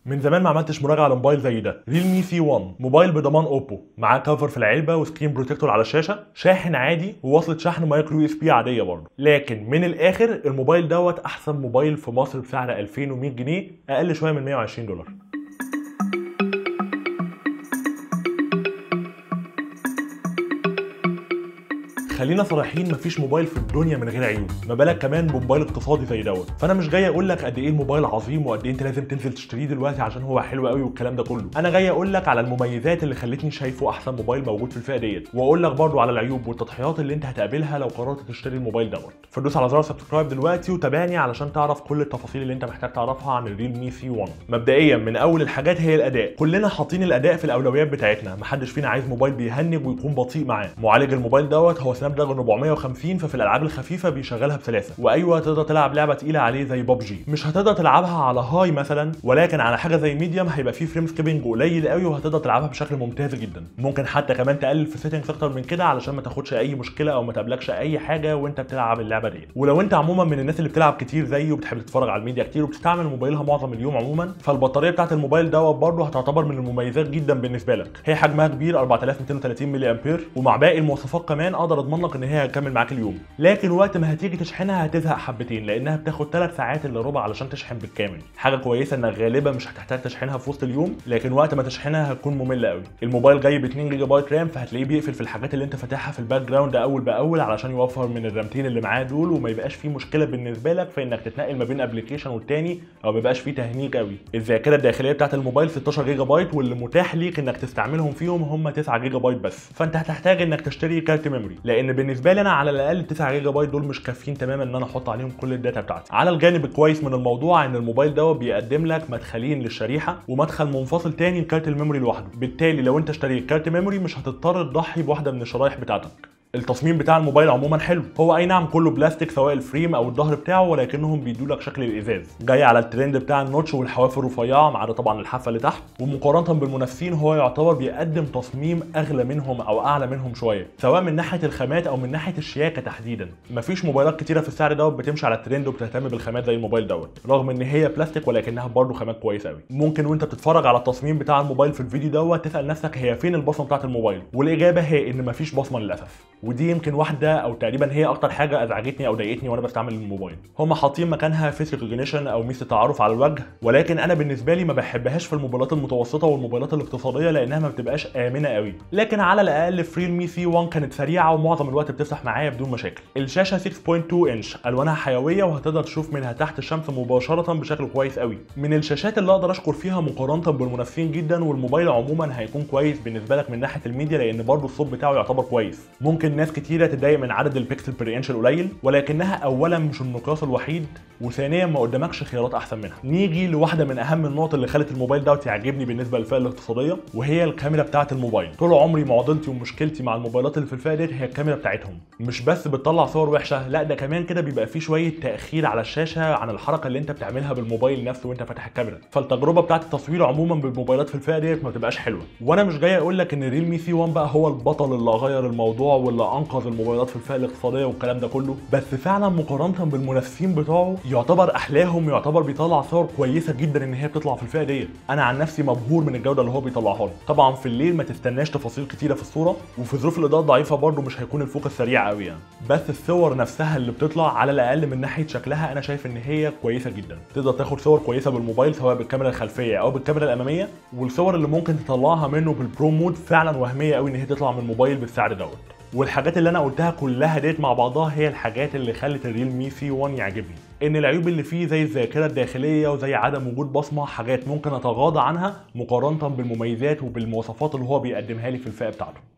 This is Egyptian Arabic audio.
من زمان ما عملتش مراجعه لموبايل زي ده ريلمي سي 1 موبايل بضمان اوبو معاه كفر في العلبه وسكرين بروتكتور على الشاشه شاحن عادي ووصله شحن مايكرو يو اس بي عاديه برضه لكن من الاخر الموبايل دوت احسن موبايل في مصر بسعر 2100 جنيه اقل شويه من 120 دولار خلينا صريحين مفيش موبايل في الدنيا من غير عيوب ما بالك كمان بموبايل اقتصادي زي دوت فانا مش جاي اقول لك قد ايه الموبايل عظيم وقد ايه انت لازم تنزل تشتريه دلوقتي عشان هو حلو قوي والكلام ده كله انا جاي اقول لك على المميزات اللي خلتني شايفه احسن موبايل موجود في الفئه ديت واقول لك برضو على العيوب والتضحيات اللي انت هتقابلها لو قررت تشتري الموبايل دوت فدوس على زر سبسكرايب دلوقتي وتابعني علشان تعرف كل التفاصيل اللي انت محتاج تعرفها عن الريلمي سي 1 مبدئيا من اول الحاجات هي الاداء كلنا حاطين الاداء في الاولويات بتاعتنا محدش فينا عايز موبايل بيهنج ويكون بطيء معاه معالج الموبايل دوت هو سناب دراجون 450 ففي الالعاب الخفيفه بيشغلها بسلاسه وايوه تقدر تلعب لعبه تقيله عليه زي ببجي مش هتقدر تلعبها على هاي مثلا ولكن على حاجه زي ميديوم هيبقى فيه فريم سكيبنج قليل قوي وهتقدر تلعبها بشكل ممتاز جدا ممكن حتى كمان تقلل في سيتنجز اكتر من كده علشان ما تاخدش اي مشكله او ما تقابلكش اي حاجه وانت بتلعب اللعبه دي ولو انت عموما من الناس اللي بتلعب كتير زيي وبتحب تتفرج على الميديا كتير وبتستعمل موبايلها معظم اليوم عموما فالبطاريه بتاعت الموبايل دوت برضه هتعتبر من المميزات جدا بالنسبه لك هي حجمها كبير 4230 ملي امبير ومع باقي المواصفات كمان اقدر اضمن لك ان هي هتكمل معاك اليوم لكن وقت ما هتيجي تشحنها هتزهق حبتين لانها بتاخد 3 ساعات الا ربع علشان تشحن بالكامل حاجه كويسه انك غالبا مش هتحتاج تشحنها في وسط اليوم لكن وقت ما تشحنها هتكون ممله قوي الموبايل جاي ب 2 جيجا بايت رام فهتلاقيه بيقفل في الحاجات اللي انت فاتحها في الباك جراوند اول باول علشان يوفر من الرامتين اللي معاه دول وما يبقاش فيه مشكله بالنسبه لك في انك تتنقل ما بين ابلكيشن والتاني او ما يبقاش فيه تهنيج قوي الذاكره الداخليه بتاعت الموبايل 16 جيجا بايت واللي متاح ليك انك تستعملهم فيهم هم 9 جيجا بايت بس فانت هتحتاج انك تشتري كارت ميموري لان بالنسبه لي انا على الاقل 9 جيجا بايت دول مش كافيين تماما ان انا احط عليهم كل الداتا بتاعتي على الجانب الكويس من الموضوع ان الموبايل دوت بيقدم لك مدخلين للشريحه ومدخل منفصل تاني لكارت الميموري لوحده بالتالي لو انت اشتريت كارت ميموري مش هتضطر تضحي بواحده من الشرايح بتاعتك التصميم بتاع الموبايل عموما حلو هو اي نعم كله بلاستيك سواء الفريم او الظهر بتاعه ولكنهم بيدوا لك شكل الازاز جاي على الترند بتاع النوتش والحواف الرفيعه ما عدا طبعا الحافه اللي تحت ومقارنه بالمنافسين هو يعتبر بيقدم تصميم اغلى منهم او اعلى منهم شويه سواء من ناحيه الخامات او من ناحيه الشياكه تحديدا مفيش موبايلات كتيره في السعر دوت بتمشي على الترند وبتهتم بالخامات زي الموبايل دوت رغم ان هي بلاستيك ولكنها برضه خامات كويسه قوي ممكن وانت بتتفرج على التصميم بتاع الموبايل في الفيديو دوت تسال نفسك هي فين البصمه بتاعه الموبايل والاجابه هي ان مفيش بصمه للاسف ودي يمكن واحده واحده او تقريبا هي اكتر حاجه ازعجتني او ضايقتني وانا بستعمل الموبايل هم حاطين مكانها فيس ريكوجنيشن او ميزه تعرف على الوجه ولكن انا بالنسبه لي ما بحبهاش في الموبايلات المتوسطه والموبايلات الاقتصاديه لانها ما بتبقاش امنه قوي لكن على الاقل في ريلمي سي 1 كانت سريعه ومعظم الوقت بتفتح معايا بدون مشاكل الشاشه 6.2 انش الوانها حيويه وهتقدر تشوف منها تحت الشمس مباشره بشكل كويس قوي من الشاشات اللي اقدر اشكر فيها مقارنه بالمنافسين جدا والموبايل عموما هيكون كويس بالنسبه لك من ناحيه الميديا لان برضه الصوت بتاعه يعتبر كويس ممكن ناس كتيره تتضايق من عدد البكسل بير انش القليل ولكنها اولا مش المقياس الوحيد وثانيا ما قدامكش خيارات احسن منها نيجي لواحده من اهم النقط اللي خلت الموبايل دوت يعجبني بالنسبه للفئه الاقتصاديه وهي الكاميرا بتاعه الموبايل طول عمري معضلتي ومشكلتي مع الموبايلات اللي في الفئه ديت هي الكاميرا بتاعتهم مش بس بتطلع صور وحشه لا ده كمان كده بيبقى فيه شويه تاخير على الشاشه عن الحركه اللي انت بتعملها بالموبايل نفسه وانت فاتح الكاميرا فالتجربه بتاعه التصوير عموما بالموبايلات في الفئه ديت ما بتبقاش حلوه وانا مش جاي اقول لك ان ريلمي سي 1 بقى هو البطل اللي غير الموضوع واللي انقذ الموبايلات في الفئه الاقتصاديه والكلام ده كله بس فعلا مقارنه بالمنافسين بتوعه يعتبر احلاهم يعتبر بيطلع صور كويسه جدا ان هي بتطلع في الفئه ديت انا عن نفسي مبهور من الجوده اللي هو بيطلعها لي طبعا في الليل ما تستناش تفاصيل كتيره في الصوره وفي ظروف الاضاءه الضعيفه برده مش هيكون الفوكس سريع قوي يعني بس الصور نفسها اللي بتطلع على الاقل من ناحيه شكلها انا شايف ان هي كويسه جدا تقدر تاخد صور كويسه بالموبايل سواء بالكاميرا الخلفيه او بالكاميرا الاماميه والصور اللي ممكن تطلعها منه بالبرو مود فعلا وهميه قوي ان هي تطلع من الموبايل بالسعر دوت والحاجات اللي انا قلتها كلها ديت مع بعضها هي الحاجات اللي خلت الريلمي سي 1 يعجبني ان العيوب اللي فيه زي الذاكره الداخليه وزي عدم وجود بصمه حاجات ممكن اتغاضى عنها مقارنه بالمميزات وبالمواصفات اللي هو بيقدمها لي في الفئه بتاعته